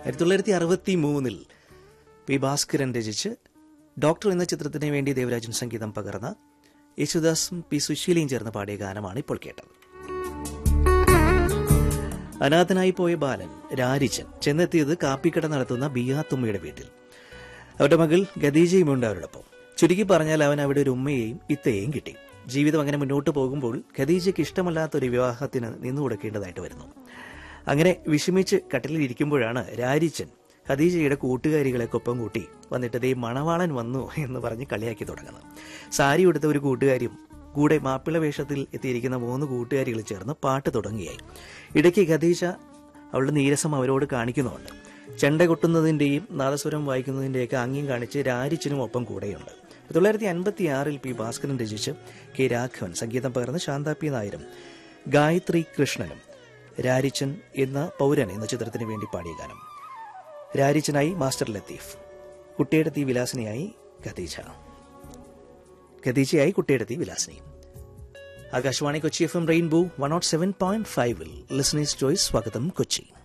ആയിരത്തി തൊള്ളായിരത്തി അറുപത്തി മൂന്നിൽ പി ഭാസ്കരൻ രചിച്ച് ഡോക്ടർ എന്ന ചിത്രത്തിന് വേണ്ടി ദേവരാജൻ സംഗീതം പകർന്ന യേശുദാസും പി സുശീലയും ചേർന്ന് പാടിയ ഗാനമാണ് ഇപ്പോൾ കേട്ടത് അനാഥനായി പോയ ബാലൻ രാരിച്ചൻ ചെന്നെത്തിയത് കാപ്പിക്കട നടത്തുന്ന ബിയാത്തുമ്മയുടെ വീട്ടിൽ അവരുടെ മകൾ ഖദീജയുമുണ്ട് അവരോടൊപ്പം ചുരുക്കി പറഞ്ഞാൽ അവൻ അവിടെ ഒരു ഉമ്മയെയും ഇത്തയെയും കിട്ടി ജീവിതം അങ്ങനെ മുന്നോട്ട് പോകുമ്പോൾ ഖദീജയ്ക്ക് ഇഷ്ടമല്ലാത്ത ഒരു വിവാഹത്തിന് നിന്നു കൊടുക്കേണ്ടതായിട്ട് വരുന്നു അങ്ങനെ വിഷമിച്ച് കട്ടിലിൽ ഇരിക്കുമ്പോഴാണ് രാരിച്ചൻ ഖദീജയുടെ കൂട്ടുകാരികളെ കൊപ്പം കൂട്ടി വന്നിട്ട് ദേ മണവാളൻ വന്നു എന്ന് പറഞ്ഞ് കളിയാക്കി തുടങ്ങുന്നത് സാരി ഉടുത്ത ഒരു കൂട്ടുകാരിയും കൂടെ മാപ്പിള വേഷത്തിൽ എത്തിയിരിക്കുന്ന മൂന്ന് കൂട്ടുകാരികൾ ചേർന്ന് പാട്ട് തുടങ്ങിയായി ഇടയ്ക്ക് ഖദീജ അവളുടെ നീരസം അവരോട് കാണിക്കുന്നുണ്ട് ചെണ്ട കൊട്ടുന്നതിന്റെയും നാദസ്വരം വായിക്കുന്നതിന്റെയൊക്കെ ആംഗ്യം കാണിച്ച് രാരിച്ചനും ഒപ്പം കൂടെയുണ്ട് തൊള്ളായിരത്തി അൻപത്തി ആറിൽ പി ഭാസ്കരൻ രചിച്ച് കെ രാഘവൻ സംഗീതം പകർന്ന് ശാന്ത പി നായരും ഗായത്രി കൃഷ്ണനും രാരിച്ചൻ എന്ന പൗരൻ എന്ന ചിത്രത്തിന് വേണ്ടി പാടിയ ഗാനം രാരിച്ചനായി മാസ്റ്റർ ലത്തീഫ് കുട്ടിയെടുത്തി വിലാസിനിയായി ഖദീജ ഖദീജയായി കുട്ടിയെടുത്തി Vilasini Akashvani Kochi F M rainbow one naught seven point ഫൈവിൽ ലിസണേഴ്സ് ചോയ്സ് സ്വാഗതം കൊച്ചി